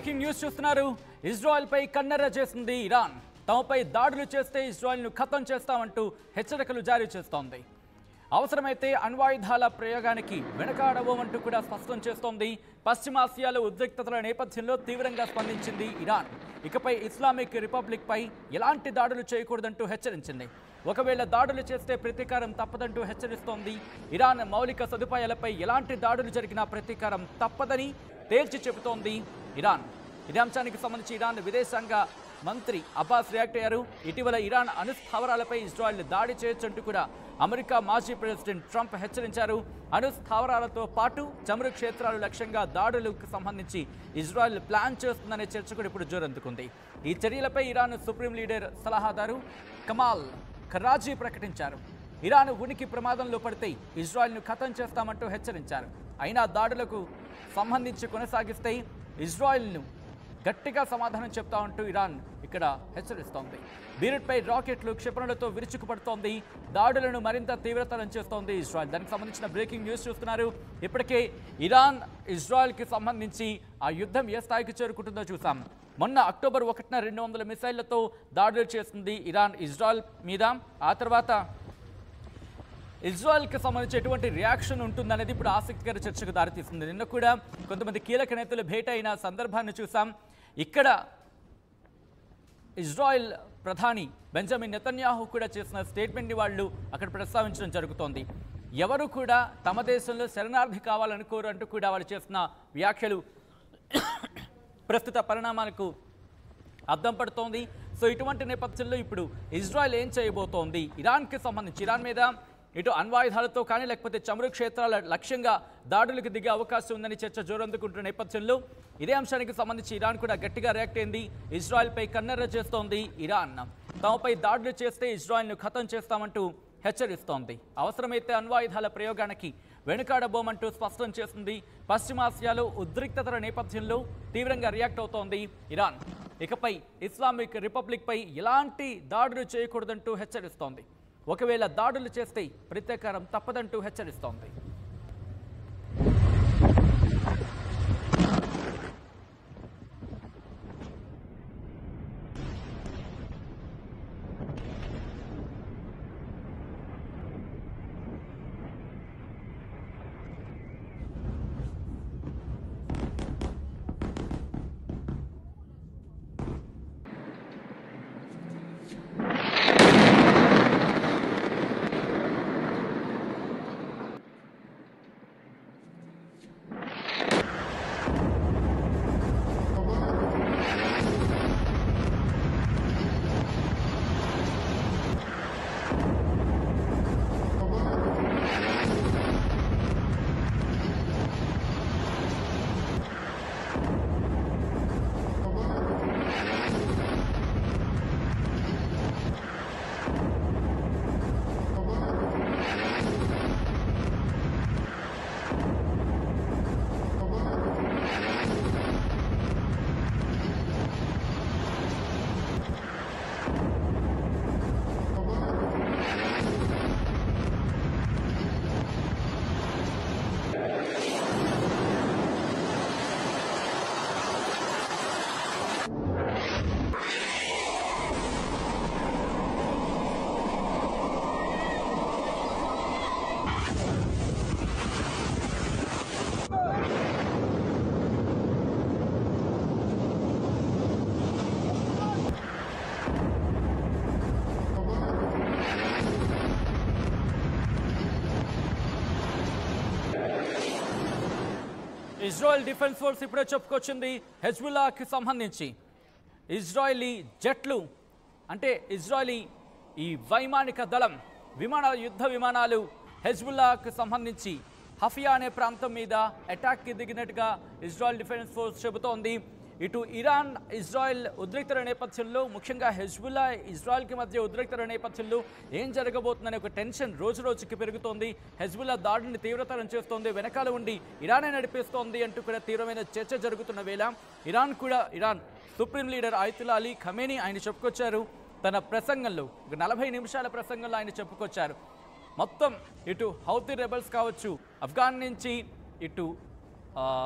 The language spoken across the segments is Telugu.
బ్రేకింగ్ న్యూస్ చూస్తున్నారు ఇజ్రాయెల్ పై కన్నెర్ర చేసింది ఇరాన్ తమపై దాడులు చేస్తే ఇజ్రాయెల్ను ఖతం చేస్తామంటూ హెచ్చరికలు జారీ చేస్తోంది అవసరమైతే అణ్వాయుధాల ప్రయోగానికి వెనకాడబోమంటూ కూడా స్పష్టం చేస్తోంది పశ్చిమాసియాలో ఉద్రిక్తతల నేపథ్యంలో తీవ్రంగా స్పందించింది ఇరాన్ ఇకపై ఇస్లామిక్ రిపబ్లిక్ పై ఎలాంటి దాడులు చేయకూడదంటూ హెచ్చరించింది ఒకవేళ దాడులు చేస్తే ప్రతీకారం తప్పదంటూ హెచ్చరిస్తోంది ఇరాన్ మౌలిక సదుపాయాలపై ఎలాంటి దాడులు జరిగినా ప్రతీకారం తప్పదని తేల్చి చెబుతోంది ఇరాన్ ఇదే అంశానికి సంబంధించి ఇరాన్ విదేశాంగ మంత్రి అబ్బాస్ రియాక్ట్ అయ్యారు ఇటీవల ఇరాన్ అణుస్థావరాలపై ఇజ్రాయెల్ దాడి చేయొచ్చంటూ కూడా అమెరికా మాజీ ప్రెసిడెంట్ ట్రంప్ హెచ్చరించారు అణుస్థావరాలతో పాటు చమురు క్షేత్రాలు లక్ష్యంగా దాడులకు సంబంధించి ఇజ్రాయెల్ ప్లాన్ చేస్తుందనే చర్చ కూడా ఇప్పుడు జోరందుకుంది ఈ చర్యలపై ఇరాన్ సుప్రీం లీడర్ సలహాదారు కమాల్ ఖరాజీ ప్రకటించారు ఇరాన్ ఉనికి ప్రమాదంలో పడితే ఇజ్రాయెల్ను ఖతం చేస్తామంటూ హెచ్చరించారు అయినా దాడులకు సంబంధించి కొనసాగిస్తే ఇజ్రాయెల్ను గట్టిగా సమాధానం చెప్తామంటూ ఇరాన్ ఇక్కడ హెచ్చరిస్తోంది బీరుట్పై రాకెట్లు క్షిపణులతో విరుచుకుపడుతోంది దాడులను మరింత తీవ్రతరం చేస్తోంది ఇజ్రాయెల్ దానికి సంబంధించిన బ్రేకింగ్ న్యూస్ చూస్తున్నారు ఇప్పటికే ఇరాన్ ఇజ్రాయెల్కి సంబంధించి ఆ యుద్ధం ఏ స్థాయికి చేరుకుంటుందో చూసాం మొన్న అక్టోబర్ ఒకటిన రెండు వందల మిసైళ్లతో దాడులు చేసింది ఇరాన్ ఇజ్రాయెల్ మీద ఆ తర్వాత ఇజ్రాయెల్కి సంబంధించి ఎటువంటి రియాక్షన్ ఉంటుందనేది ఇప్పుడు ఆసక్తికర చర్చకు దారితీస్తుంది నిన్న కూడా కొంతమంది కీలక నేతలు భేటీ అయిన సందర్భాన్ని చూసాం ఇక్కడ ఇజ్రాయెల్ ప్రధాని బెంజమిన్ నెతన్యాహు కూడా చేసిన స్టేట్మెంట్ని వాళ్ళు అక్కడ ప్రస్తావించడం జరుగుతోంది ఎవరు కూడా తమ దేశంలో శరణార్థి కావాలనుకోరు అంటూ కూడా వాళ్ళు చేసిన వ్యాఖ్యలు ప్రస్తుత పరిణామాలకు అద్దం పడుతోంది సో ఇటువంటి నేపథ్యంలో ఇప్పుడు ఇజ్రాయెల్ ఏం చేయబోతోంది ఇరాన్కి సంబంధించి ఇరాన్ మీద ఇటు అణ్వాయుధాలతో కానీ లేకపోతే చమురు క్షేత్రాల లక్ష్యంగా దాడులకు దిగే అవకాశం ఉందని చర్చ జోరందుకుంటున్న నేపథ్యంలో ఇదే అంశానికి సంబంధించి ఇరాన్ కూడా గట్టిగా రియాక్ట్ అయింది ఇజ్రాయెల్పై కన్నెర్ర చేస్తోంది ఇరాన్ తమపై దాడులు చేస్తే ఇజ్రాయెల్ను ఖతం చేస్తామంటూ హెచ్చరిస్తోంది అవసరమైతే అణ్వాయుధాల ప్రయోగానికి వెనుకాడబోమంటూ స్పష్టం చేసింది పశ్చిమాసియాలో ఉద్రిక్తతల నేపథ్యంలో తీవ్రంగా రియాక్ట్ అవుతోంది ఇరాన్ ఇకపై ఇస్లామిక్ రిపబ్లిక్పై ఎలాంటి దాడులు చేయకూడదంటూ హెచ్చరిస్తోంది ఒకవేళ దాడులు చేస్తే ప్రతీకారం తప్పదంటూ హెచ్చరిస్తోంది ఇజ్రాయెల్ డిఫెన్స్ ఫోర్స్ ఇప్పుడే చెప్పుకొచ్చింది హెజ్బుల్లాకి సంబంధించి ఇజ్రాయలీ జట్లు అంటే ఇజ్రాయలీ ఈ వైమానిక దళం విమానాల యుద్ధ విమానాలు హెజ్బుల్లాకు సంబంధించి హఫియా అనే ప్రాంతం మీద అటాక్కి దిగినట్టుగా ఇజ్రాయెల్ డిఫెన్స్ ఫోర్స్ చెబుతోంది ఇటు ఇరాన్ ఇజ్రాయెల్ ఉద్రిక్తల నేపథ్యంలో ముఖ్యంగా హెజ్బుల్లా ఇజ్రాయెల్కి మధ్య ఉద్రిక్తల నేపథ్యంలో ఏం జరగబోతుందనే ఒక టెన్షన్ రోజు రోజుకి పెరుగుతోంది హెజ్బుల్లా దాడిని తీవ్రతరం చేస్తోంది వెనకాల ఉండి ఇరానే నడిపిస్తోంది అంటూ కూడా తీవ్రమైన చర్చ జరుగుతున్న వేళ ఇరాన్ కూడా Iran supreme leader Ayatollah Ali Khamenei ఆయన చెప్పుకొచ్చారు తన ప్రసంగంలో ఒక నలభై నిమిషాల ప్రసంగంలో ఆయన చెప్పుకొచ్చారు మొత్తం ఇటు హౌతీ రెబల్స్ కావచ్చు ఆఫ్ఘాన్ నుంచి ఇటు ఆ,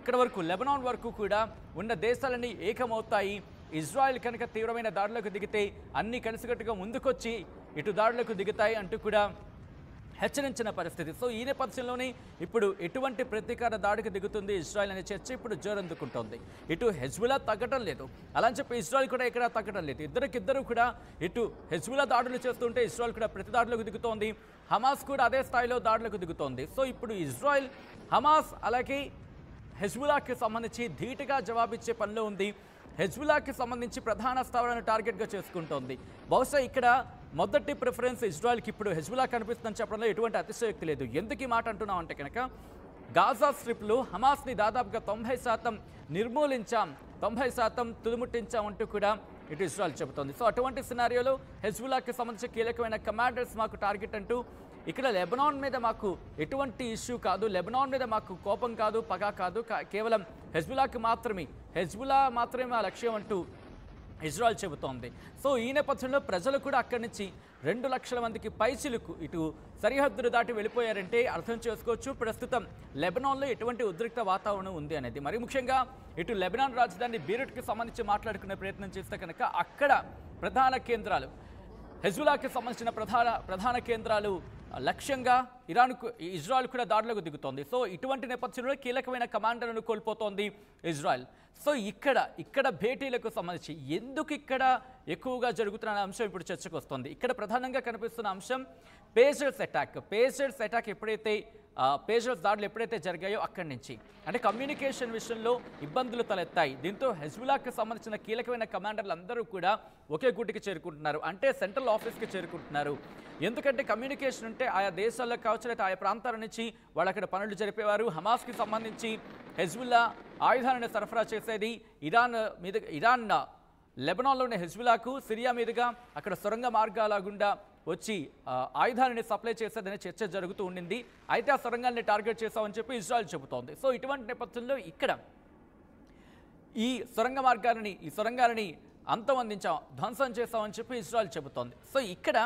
అక్కడ వరకు లెబనాన్ వరకు కూడా ఉన్న దేశాలన్నీ ఏకమవుతాయి ఇజ్రాయెల్ కనుక తీవ్రమైన దాడులకు దిగితే అన్ని కలిసికట్టుగా ముందుకొచ్చి ఇటు దాడులకు దిగుతాయి అంటూ కూడా హెచ్చరించిన పరిస్థితి సో ఈ నేపథ్యంలోనే ఇప్పుడు ఎటువంటి ప్రతీకార దాడికి దిగుతుంది ఇజ్రాయెల్ అనే చర్చ ఇప్పుడు జోరందుకుంటోంది ఇటు హెజ్బులా తగ్గటం లేదు అలా అని చెప్పి ఇజ్రాయెల్ కూడా ఇక్కడ తగ్గటం లేదు ఇద్దరికిద్దరు కూడా ఇటు హెజ్బులా దాడులు చేస్తుంటే ఇజ్రాయెల్ కూడా ప్రతి దాడులకు దిగుతోంది హమాస్ కూడా అదే స్థాయిలో దాడులకు దిగుతోంది సో ఇప్పుడు ఇజ్రాయెల్ హమాస్ అలాగే హెజ్బులాకి సంబంధించి ధీటుగా జవాబిచ్చే పనిలో ఉంది హెజ్బులాకి సంబంధించి ప్రధాన స్థావరాన్ని టార్గెట్గా చేసుకుంటోంది బహుశా ఇక్కడ మొదటి ప్రిఫరెన్స్ ఇజ్రాయెల్కి ఇప్పుడు హెజ్బులా కనిపిస్తుందని చెప్పడంలో ఎటువంటి అతిశయోక్తి లేదు ఎందుకు ఈ మాట అంటున్నాం అంటే కనుక గాజా స్ట్రిప్లో హమాస్ని దాదాపుగా తొంభై శాతం నిర్మూలించాం తొంభై శాతం తుదిముట్టించాం అంటూ కూడా ఇటు ఇజ్రాయెల్ చెబుతోంది సో అటువంటి సినారియోలో హెజ్బులాకి సంబంధించి కీలకమైన కమాండర్స్ మాకు టార్గెట్ అంటూ ఇక్కడ లెబనాన్ మీద మాకు ఎటువంటి ఇష్యూ కాదు లెబనాన్ మీద మాకు కోపం కాదు పగ కాదు కా- కేవలం హెజ్బులాకి మాత్రమే హెజ్బులా మాత్రమే మా లక్ష్యం అంటూ ఇజ్రాయెల్ చెబుతోంది సో ఈ నేపథ్యంలో ప్రజలు కూడా అక్కడి నుంచి రెండు లక్షల మందికి పైచిలుకు ఇటు సరిహద్దులు దాటి వెళ్ళిపోయారంటే అర్థం చేసుకోవచ్చు ప్రస్తుతం లెబనాన్లో ఎటువంటి ఉద్రిక్త వాతావరణం ఉంది అనేది మరి ముఖ్యంగా ఇటు లెబనాన్ రాజధాని బీరుట్కి సంబంధించి మాట్లాడుకునే ప్రయత్నం చేస్తే కనుక అక్కడ ప్రధాన కేంద్రాలు హెజ్బులాకి సంబంధించిన ప్రధాన ప్రధాన కేంద్రాలు ఆ, లక్ష్యంగా ఇరాన్కు ఇజ్రాయెల్ కూడా దాడులకు దిగుతోంది సో ఇటువంటి నేపథ్యంలో కీలకమైన కమాండర్లను కోల్పోతోంది ఇజ్రాయెల్ సో ఇక్కడ ఇక్కడ భేటీలకు సంబంధించి ఎందుకు ఇక్కడ ఎక్కువగా జరుగుతున్న అంశం ఇప్పుడు చర్చకు వస్తుంది ఇక్కడ ప్రధానంగా కనిపిస్తున్న అంశం పేజర్స్ అటాక్ పేజర్స్ అటాక్ ఎప్పుడైతే పేజర్స్ దాడులు ఎప్పుడైతే జరిగాయో అక్కడి నుంచి అంటే కమ్యూనికేషన్ విషయంలో ఇబ్బందులు తలెత్తాయి దీంతో హెజ్బులాకి సంబంధించిన కీలకమైన కమాండర్లు అందరూ కూడా ఒకే గుటికి చేరుకుంటున్నారు అంటే సెంట్రల్ ఆఫీస్కి చేరుకుంటున్నారు ఎందుకంటే కమ్యూనికేషన్ ఉంటే ఆయా దేశాల్లో కావచ్చు లేదా ఆయా ప్రాంతాల నుంచి వాళ్ళు అక్కడ పనులు జరిపేవారు హమాస్కి సంబంధించి హెజ్బుల్లా ఆయుధాలను సరఫరా చేసేది ఇరాన్ మీద ఇరాన్ లెబనాన్లోని హెజ్బులాకు సిరియా మీదుగా అక్కడ సొరంగ మార్గాల గుండా వచ్చి ఆ, ఆయుధాలని సప్లై చేసేదనే చర్చ జరుగుతూ ఉండింది అయితే ఆ సొరంగాల్ని టార్గెట్ చేశామని చెప్పి ఇజ్రాయెల్ చెబుతోంది సో ఇటువంటి నేపథ్యంలో ఇక్కడ ఈ సొరంగ మార్గాలని ఈ సొరంగాలని అంతమందించాం ధ్వంసం చేశామని చెప్పి ఇజ్రాయెల్ చెబుతోంది సో ఇక్కడ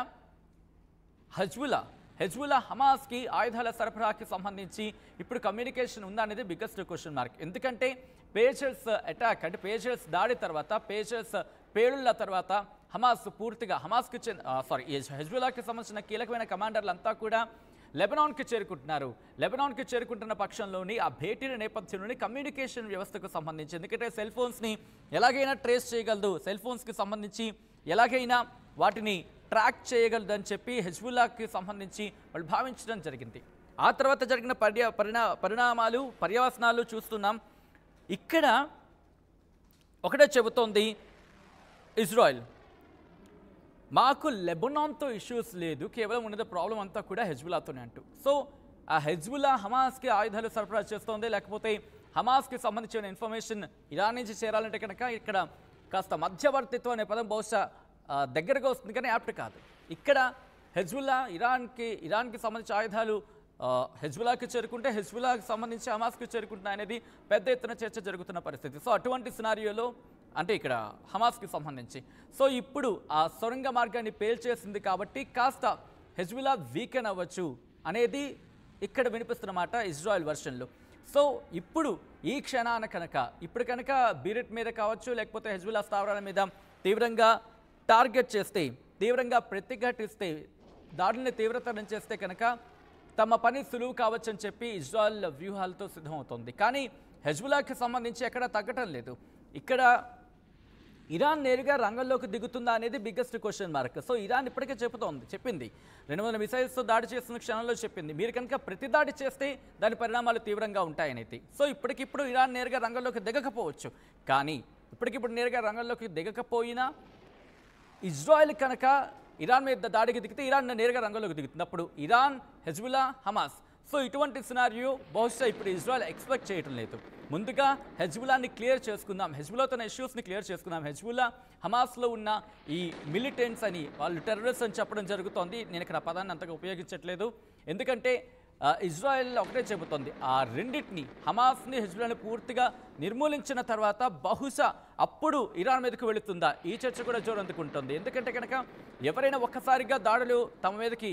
హజ్బులా హెజ్బుల్లా హమాస్కి ఆయుధాల సరఫరాకి సంబంధించి ఇప్పుడు కమ్యూనికేషన్ ఉందా అనేది బిగ్గెస్ట్ క్వశ్చన్ మార్క్ ఎందుకంటే పేజర్స్ అటాక్ అంటే పేజర్స్ దాడి తర్వాత పేజర్స్ పేలుళ్ల తర్వాత హమాస్ పూర్తిగా హమాస్కి సారీ హెజ్బుల్లాకి సంబంధించిన కీలకమైన కమాండర్లు అంతా కూడా లెబనాన్కి చేరుకుంటున్నారు లెబనాన్కి చేరుకుంటున్న పక్షంలోని ఆ భేటీల నేపథ్యంలోని కమ్యూనికేషన్ వ్యవస్థకు సంబంధించి ఎందుకంటే సెల్ ఫోన్స్ని ఎలాగైనా ట్రేస్ చేయగలదు సెల్ ఫోన్స్కి సంబంధించి ఎలాగైనా వాటిని ట్రాక్ చేయగలదని చెప్పి హెజ్బుల్లాకి సంబంధించి వాళ్ళు భావించడం జరిగింది ఆ తర్వాత జరిగిన పర్యా పరిణా పరిణామాలు పర్యవసనాలు చూస్తున్నాం ఇక్కడ ఒకటే చెబుతోంది ఇజ్రాయెల్ మాకు లెబనాన్తో ఇష్యూస్ లేదు కేవలం ఉన్నది ప్రాబ్లం అంతా కూడా హెజ్బుల్లాతోనే అంటూ సో ఆ హెజ్బుల్లా హమాస్కి ఆయుధాలు సరఫరా చేస్తోంది లేకపోతే హమాస్కి సంబంధించిన ఇన్ఫర్మేషన్ ఇరాన్ నుంచి చేరాలంటే కనుక ఇక్కడ కాస్త మధ్యవర్తిత్వం అనే పదం బహుశా ఆ, దగ్గరగా వస్తుంది కానీ యాప్ట్ కాదు ఇక్కడ హెజ్బుల్లా ఇరాన్కి ఇరాన్కి సంబంధించిన ఆయుధాలు ఆ, హెజ్బుల్లాకి చేరుకుంటే హెజ్బుల్లాకి సంబంధించి హమాస్కి చేరుకుంటున్నాయి అనేది పెద్ద ఎత్తున చర్చ జరుగుతున్న పరిస్థితి సో అటువంటి సినారియోలో అంటే ఇక్కడ హమాస్కి సంబంధించి సో ఇప్పుడు ఆ సొరంగ మార్గాన్ని పేల్చేసింది కాబట్టి కాస్త హెజ్బుల్లా వీకెన్ అవ్వచ్చు అనేది ఇక్కడ వినిపిస్తున్నమాట ఇజ్రాయెల్ వర్షన్లో సో ఇప్పుడు ఈ క్షణాన కనుక ఇప్పుడు కనుక బీరెట్ మీద కావచ్చు లేకపోతే హెజ్బుల్లా స్థావరాల మీద తీవ్రంగా టార్గెట్ చేస్తే తీవ్రంగా ప్రతిఘటిస్తే దాడుల్ని తీవ్రతరం చేస్తే కనుక తమ పని సులువు కావచ్చని చెప్పి ఇజ్రాయెల్ వ్యూహాలతో సిద్ధమవుతోంది కానీ హెజ్బుల్లాకి సంబంధించి ఎక్కడ తగ్గటం లేదు ఇక్కడ ఇరాన్ నేరుగా రంగంలోకి దిగుతుందా అనేది biggest question mark so Iran ఇప్పటికే చెబుతోంది చెప్పింది రెండు వందల మిసైల్స్తో దాడి చేస్తున్న క్షణంలో చెప్పింది మీరు కనుక ప్రతి దాడి చేస్తే దాని పరిణామాలు తీవ్రంగా ఉంటాయనేది సో ఇప్పటికిప్పుడు ఇరాన్ నేరుగా రంగంలోకి దిగకపోవచ్చు కానీ ఇప్పటికిప్పుడు నేరుగా రంగంలోకి దిగకపోయినా ఇజ్రాయెల్ కనుక ఇరాన్ మీద దాడికి దిగితే ఇరాన్ నేరుగా రంగంలోకి దిగుతుంది అప్పుడు ఇరాన్ హెజ్బుల్లా హమాస్ సో ఇటువంటి సినారియో బహుశా ఇప్పుడు ఇజ్రాయెల్ ఎక్స్పెక్ట్ చేయటం లేదు ముందుగా హెజ్బుల్లాని క్లియర్ చేసుకుందాం హెజ్బుల్లాతో ఇష్యూస్ని క్లియర్ చేసుకుందాం హెజ్బుల్లా హమాస్లో ఉన్న ఈ మిలిటెంట్స్ అని వాళ్ళు టెర్రరిస్ట్ అని చెప్పడం జరుగుతోంది నేను ఇక్కడ ఆ పదాన్ని అంతగా ఉపయోగించట్లేదు ఎందుకంటే ఆ, ఇజ్రాయెల్ ఒకటే చెబుతోంది ఆ రెండింటిని హమాస్ని హెజ్బుల్లాని పూర్తిగా నిర్మూలించిన తర్వాత బహుశా అప్పుడు ఇరాన్ మీదకు వెళుతుందా ఈ చర్చ కూడా జోరందుకుంటుంది ఎందుకంటే కనుక ఎవరైనా ఒక్కసారిగా దాడులు తమ మీదకి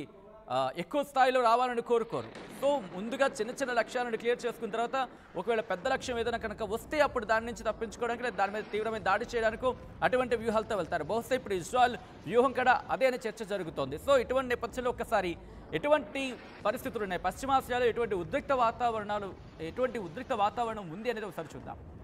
ఆ, ఎక్కువ స్థాయిలో రావాలని కోరుకోరు సో ముందుగా చిన్న చిన్న లక్ష్యాలను క్లియర్ చేసుకున్న తర్వాత ఒకవేళ పెద్ద లక్ష్యం ఏదైనా కనుక వస్తే అప్పుడు దాని నుంచి తప్పించుకోవడానికి లేదా దాని మీద తీవ్రమైన దాడి చేయడానికి అటువంటి వ్యూహాలతో వెళ్తారు బహుశా ఇప్పుడు ఇజ్రాయల్ వ్యూహం కూడా అదే అనే చర్చ జరుగుతోంది సో ఇటువంటి నేపథ్యంలో ఒక్కసారి ఎటువంటి పరిస్థితులు ఉన్నాయి పశ్చిమాసియాలో ఎటువంటి ఉద్రిక్త వాతావరణాలు ఎటువంటి ఉద్రిక్త వాతావరణం ఉంది అనేది ఒకసారి చూద్దాం